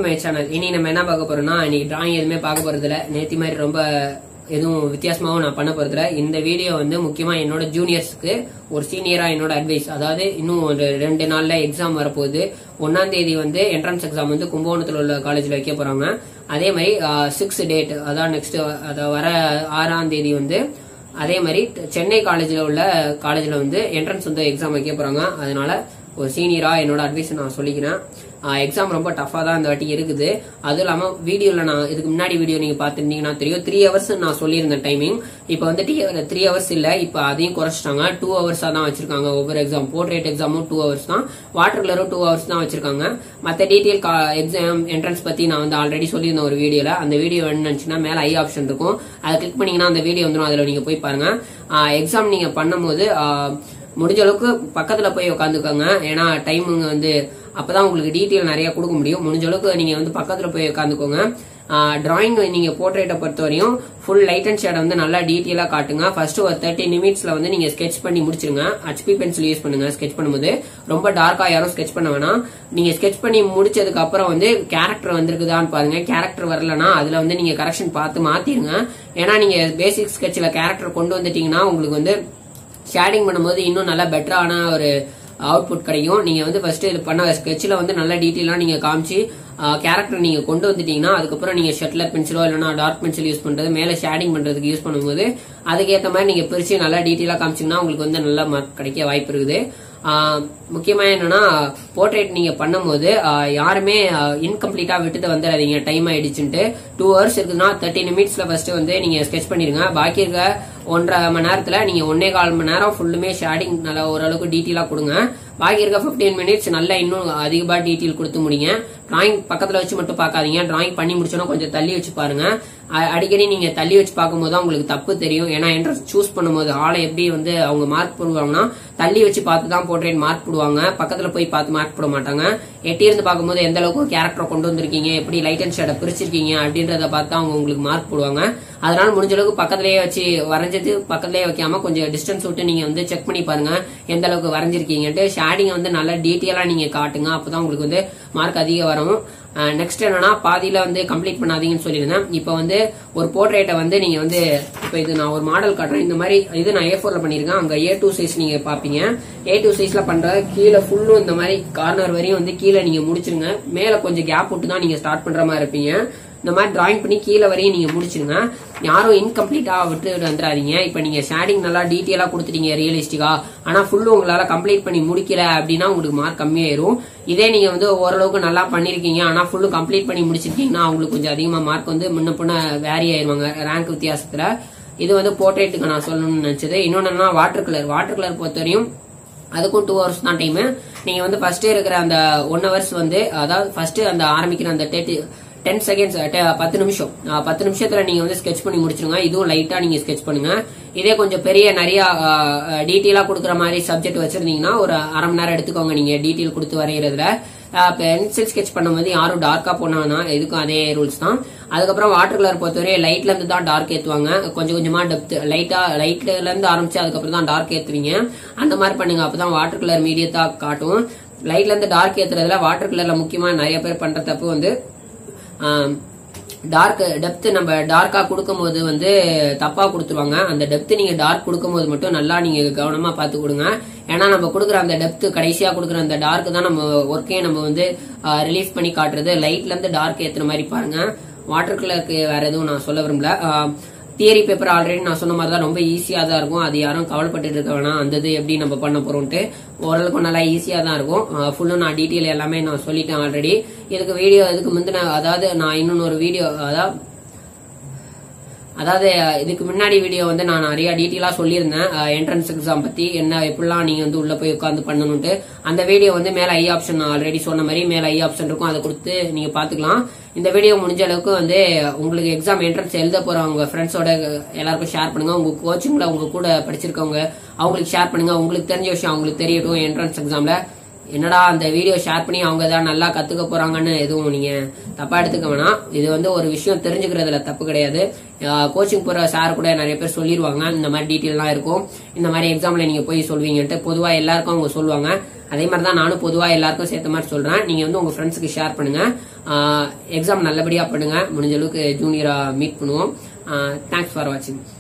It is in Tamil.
மை சேனல் இனி நம்ம என்ன பார்க்க போறோம்னா இன்னைக்கு டிராயிங் எதுவுமே பார்க்க போறது இல்ல நேத்தி மாதிரி ரொம்ப எதுவும் வித்தியாசமாவும் நான் பண்ண போறதில்ல இந்த வீடியோ வந்து முக்கியமா என்னோட ஜூனியர்ஸ்க்கு ஒரு சீனியரா என்னோட அட்வைஸ் அதாவது இன்னும் ஒரு ரெண்டு நாள்ல எக்ஸாம் வரப்போகுது ஒன்னாம் தேதி வந்து என்ட்ரன்ஸ் எக்ஸாம் வந்து கும்பகோணத்தில் உள்ள காலேஜ்ல வைக்க போறாங்க அதே மாதிரி சிக்ஸ் டேட் அதான் நெக்ஸ்ட் அதாவது வர ஆறாம் தேதி வந்து அதே மாதிரி சென்னை காலேஜ்ல உள்ள காலேஜ்ல வந்து என்ட்ரன்ஸ் வந்து எக்ஸாம் வைக்க போறாங்க அதனால ஒரு சீனியரா என்னோட அட்வைஸ் நான் சொல்லிக்கிறேன் எக்ஸாம் ரொம்ப டஃபா தான் இந்த வாட்டி இருக்குது அதுவும் இல்லாம வீடியோல நான் இதுக்கு முன்னாடி வீடியோ நீங்க பாத்துருந்தீங்கன்னா தெரியும் த்ரீ ஹவர்ஸ் நான் சொல்லியிருந்தேன் டைமிங் இப்போ வந்து த்ரீ ஹவர்ஸ் இல்ல இப்போ அதையும் குறைச்சிட்டாங்க டூ ஹவர்ஸா தான் வச்சிருக்காங்க ஒவ்வொரு எக்ஸாம் போர்ட்ரேட் எக்ஸாமும் டூ ஹவர்ஸ் தான் வாட்டர் கலரும் டூ ஹவர்ஸ் தான் வச்சிருக்காங்க மத்த டீடைல் எக்ஸாம் என்ட்ரன்ஸ் பத்தி நான் வந்து ஆல்ரெடி சொல்லியிருந்தேன் ஒரு வீடியோல அந்த வீடியோ என்னச்சுன்னா மேல ஐ ஆப்ஷன் இருக்கும் அதை கிளிக் பண்ணீங்கன்னா அந்த வீடியோ வந்துடும் அதுல நீங்க போய் பாருங்க எக்ஸாம் நீங்க பண்ணும்போது முடிஞ்ச அளவுக்கு பக்கத்துல போய் உட்காந்துக்கோங்க ஏன்னா டைமுங்க வந்து அப்பதான் உங்களுக்கு டீட்டெயில் நிறைய கொடுக்க முடியும் முடிஞ்ச அளவுக்கு நீங்க வந்து பக்கத்துல போய் உட்காந்துக்கோங்க டிராயிங் நீங்க போர்ட்ரேட்டை பொறுத்த வரையும் ஃபுல் லைட் அண்ட் ஷேட் வந்து நல்லா டீட்டெயிலா காட்டுங்க ஃபர்ஸ்ட் ஒரு தேர்ட்டி நிமிட்ஸ்ல வந்து நீங்க ஸ்கெச் பண்ணி முடிச்சிருங்க ஹெச்பி பென்சில் யூஸ் பண்ணுங்க ஸ்கெச் பண்ணும்போது ரொம்ப டார்க்கா யாரும் ஸ்கெச் பண்ண வேணாம் நீங்க ஸ்கெச் பண்ணி முடிச்சதுக்கு அப்புறம் வந்து கேரக்டர் வந்திருக்குதான்னு பாருங்க கேரக்டர் வரலனா அதுல வந்து நீங்க கரெக்ஷன் பார்த்து மாத்திருங்க ஏன்னா நீங்க பேசிக் ஸ்கெட்ச்ல கேரக்டர் கொண்டு வந்துட்டீங்கன்னா உங்களுக்கு வந்து ஷேடிங் பண்ணும்போது இன்னும் நல்லா பெட்டரான ஒரு அவுட்புட் கிடைக்கும் நீங்க வந்து ஃபர்ஸ்ட் இது பண்ண ஸ்கெட்ச்ல வந்து நல்ல டீட்டெயிலா நீங்க காமிச்சு கேரக்டர் நீங்க கொண்டு வந்துட்டீங்கன்னா அதுக்கப்புறம் நீங்க ஷட்லர் பென்சிலோ இல்லைனா டார்க் பென்சில் யூஸ் பண்றது மேல ஷேடிங் பண்றதுக்கு யூஸ் பண்ணும்போது அதுக்கேற்ற மாதிரி நீங்க பிரிச்சு நல்லா டீட்டெயிலா காமிச்சீங்கன்னா உங்களுக்கு வந்து நல்ல மார்க் கிடைக்க வாய்ப்பு இருக்குது முக்கியமா என்னன்னா போர்ட்ரேட் நீங்க பண்ணும்போது யாருமே இன்கம்ப்ளீட்டா விட்டுட்டு வந்துடாதீங்க டைம் ஆயிடுச்சுட்டு டூ ஹவர்ஸ் இருக்குதுன்னா தேர்ட்டி நிமிட்ஸ்ல ஃபர்ஸ்ட் வந்து நீங்க ஸ்கெச் பண்ணிருங்க பாக்கி இருக்க ஒன்றரை மணி நேரத்துல நீங்க ஒன்னே கால் மணி நேரம் ஃபுல்லுமே ஷேடிங் நல்லா ஓரளவுக்கு டீட்டெயிலா கொடுங்க பாக்கி இருக்க பிப்டீன் மினிட்ஸ் நல்லா இன்னும் அதிகமா டீட்டெயில் கொடுத்து முடிங்க டிராயிங் பக்கத்துல வச்சு மட்டும் பார்க்காதீங்க டிராயிங் பண்ணி முடிச்சோன்னா கொஞ்சம் தள்ளி வச்சு பாருங்க அடிக்கடி நீங்க தள்ளி வச்சு பார்க்கும்போது தான் உங்களுக்கு தப்பு தெரியும் ஏன்னா என்ட்ரன்ஸ் சூஸ் பண்ணும்போது ஆளை எப்படி வந்து அவங்க மார்க் போடுவாங்கன்னா தள்ளி வச்சு பார்த்து தான் போர்ட்ரேட் மார்க் போடுவாங்க பக்கத்துல போய் பார்த்து மார்க் போட மாட்டாங்க எட்டி இருந்து பார்க்கும்போது எந்த அளவுக்கு கேரக்டர் கொண்டு வந்திருக்கீங்க எப்படி லைட் அண்ட் ஷேடை பிரிச்சிருக்கீங்க அப்படின்றத பார்த்து அவங்க உங்களுக்கு மார்க் போடுவாங்க அதனால முடிஞ்ச அளவுக்கு பக்கத்திலேயே வச்சு வரைஞ்சது பக்கத்திலேயே வைக்காம கொஞ்சம் டிஸ்டன்ஸ் விட்டு நீங்க வந்து செக் பண்ணி பாருங்க எந்த அளவுக்கு வரைஞ்சிருக்கீங்கன்ட்டு ஷேடிங் வந்து நல்லா டீட்டெயிலா நீங்க காட்டுங்க அப்பதான் உங்களுக்கு வந்து மார்க் அதிகம் வரும் நெக்ஸ்ட் என்னன்னா பாதியில வந்து கம்ப்ளீட் பண்ணாதீங்கன்னு சொல்லியிருந்தேன் இப்போ வந்து ஒரு போர்ட்ரேட்டை வந்து நீங்க வந்து இப்போ இது நான் ஒரு மாடல் காட்டுறேன் இந்த மாதிரி இது நான் ஏ ஃபோர்ல பண்ணிருக்கேன் அங்க ஏ டூ சைஸ் நீங்க பாப்பீங்க ஏ டூ சைஸ்ல பண்ற கீழே ஃபுல்லும் இந்த மாதிரி கார்னர் வரையும் வந்து கீழே நீங்க முடிச்சிருங்க மேல கொஞ்சம் கேப் விட்டு தான் நீங்க ஸ்டார்ட் பண்ற மாதிரி இருப்பீங்க இந்த மாதிரி டிராயிங் பண்ணி கீழே வரையும் நீங்க முடிச்சிருங்க யாரும் இன்கம்ப்ளீட்டா விட்டு வந்துடாதீங்க இப்ப நீங்க ஷேடிங் நல்லா டீட்டெயிலா கொடுத்துட்டீங்க ரியலிஸ்டிக்கா ஆனா ஃபுல்லு உங்களால கம்ப்ளீட் பண்ணி முடிக்கல அப்படின்னா உங்களுக்கு மார்க் கம்மியாயிரும் இதே நீங்க வந்து ஓரளவுக்கு நல்லா பண்ணிருக்கீங்க ஆனா ஃபுல்லு கம்ப்ளீட் பண்ணி முடிச்சிருக்கீங்கன்னா அவங்களுக்கு கொஞ்சம் அதிகமா மார்க் வந்து முன்ன பின்ன வேரி ஆயிருவாங்க ரேங்க் வித்தியாசத்துல இது வந்து போர்ட்ரேட்டுக்கு நான் சொல்லணும்னு நினைச்சது இன்னொன்னு வாட்டர் கலர் வாட்டர் கலர் பொறுத்தவரையும் அதுக்கும் டூ ஹவர்ஸ் தான் டைம் நீங்க வந்து ஃபர்ஸ்ட் இருக்கிற அந்த ஒன் ஹவர்ஸ் வந்து அதாவது ஃபர்ஸ்ட் அந்த ஆரம்பிக்கிற அந்த டெட் டென் செகண்ட்ஸ் பத்து நிமிஷம் பத்து நிமிஷத்துல நீங்க வந்து ஸ்கெச் பண்ணி முடிச்சிருங்க இதுவும் லைட்டா நீங்க ஸ்கெச் பண்ணுங்க இதே கொஞ்சம் பெரிய நிறைய டீட்டெயிலா கொடுக்குற மாதிரி சப்ஜெக்ட் வச்சிருந்தீங்கன்னா ஒரு அரை மணி நேரம் எடுத்துக்கோங்க நீங்க டீட்டெயில் கொடுத்து வரைகிறதுல பென்சில் ஸ்கெச் பண்ணும்போது யாரும் டார்க்கா போனாங்கன்னா இதுக்கும் அதே ரூல்ஸ் தான் அதுக்கப்புறம் வாட்டர் கலர் பொறுத்தவரை லைட்ல இருந்து தான் டார்க் ஏத்துவாங்க கொஞ்சம் கொஞ்சமா டெப்த் லைட்டா லைட்ல இருந்து ஆரம்பிச்சு அதுக்கப்புறம் தான் டார்க் ஏத்துவீங்க அந்த மாதிரி பண்ணுங்க அப்பதான் வாட்டர் கலர் மீடியத்தா காட்டும் லைட்ல இருந்து டார்க் ஏத்துறதுல வாட்டர் கலர்ல முக்கியமா நிறைய பேர் பண்ற தப்பு வந்து டார்க் டெப்த் நம்ம டார்க்கா கொடுக்கும்போது வந்து தப்பா கொடுத்துருவாங்க அந்த டெப்த் நீங்க டார்க் கொடுக்கும்போது மட்டும் நல்லா நீங்க கவனமா பார்த்து கொடுங்க ஏன்னா நம்ம கொடுக்குற அந்த டெப்த் கடைசியா கொடுக்குற அந்த டார்க் தான் நம்ம ஒர்க்கே நம்ம வந்து ரிலீஃப் பண்ணி காட்டுறது லைட்ல இருந்து டார்க் ஏத்துற மாதிரி பாருங்க வாட்டர் கலருக்கு வேற எதுவும் நான் சொல்ல விரும்பல தியரி பேப்பர் ஆல்ரெடி நான் சொன்ன மாதிரி தான் ரொம்ப ஈஸியா தான் இருக்கும் அது யாரும் கவலைப்பட்டு இருக்க வேணாம் அந்த இது எப்படி நம்ம பண்ண போறோம்ட்டு ஓரளவுக்கு நல்லா ஈஸியா தான் இருக்கும் ஃபுல்லும் நான் டீட்டெயில் எல்லாமே நான் சொல்லிட்டேன் ஆல்ரெடி இதுக்கு வீடியோ இதுக்கு முந்தின அதாவது நான் இன்னொன்று வீடியோ அதாவது அதாவது இதுக்கு முன்னாடி வீடியோ வந்து நான் நிறைய டீட்டெயிலா சொல்லியிருந்தேன் என்ட்ரன்ஸ் எக்ஸாம் பத்தி என்ன எப்படிலாம் நீங்க வந்து உள்ள போய் உட்காந்து பண்ணணும்ட்டு அந்த வீடியோ வந்து மேல ஐ ஆப்ஷன் ஆல்ரெடி சொன்ன மாதிரி மேல ஐ ஆப்ஷன் இருக்கும் அதை கொடுத்து நீங்க பாத்துக்கலாம் இந்த வீடியோ முடிஞ்ச அளவுக்கு வந்து உங்களுக்கு எக்ஸாம் என்ட்ரன்ஸ் எழுத போறவங்க ஃப்ரெண்ட்ஸோட எல்லாருக்கும் ஷேர் பண்ணுங்க உங்க கோச்சிங்ல உங்க கூட படிச்சிருக்கவங்க அவங்களுக்கு ஷேர் பண்ணுங்க உங்களுக்கு தெரிஞ்ச விஷயம் அவங்களுக்கு தெரியட்டும் என்ட்ரன்ஸ் எக்ஸாம்ல என்னடா அந்த வீடியோ ஷேர் பண்ணி அவங்க தான் நல்லா கத்துக்க போறாங்கன்னு எதுவும் நீங்க தப்பா எடுத்துக்க வேணாம் இது வந்து ஒரு விஷயம் தெரிஞ்சுக்கிறதுல தப்பு கிடையாது கோச்சிங் போற சார் கூட நிறைய பேர் சொல்லிடுவாங்க இந்த மாதிரி டீட்டெயிலாம் இருக்கும் இந்த மாதிரி எக்ஸாம்ல நீங்க போய் சொல்வீங்கன்ட்டு பொதுவா எல்லாருக்கும் அவங்க சொல்லுவாங்க அதே மாதிரி தான் நானும் பொதுவா எல்லாருக்கும் சேர்த்த மாதிரி சொல்றேன் நீங்க வந்து உங்க ஃப்ரெண்ட்ஸ்க்கு ஷேர் பண்ணுங்க எக்ஸாம் நல்லபடியா பண்ணுங்க முடிஞ்ச அளவுக்கு ஜூனியரா மீட் பண்ணுவோம் தேங்க்ஸ் ஃபார் வாட்சிங்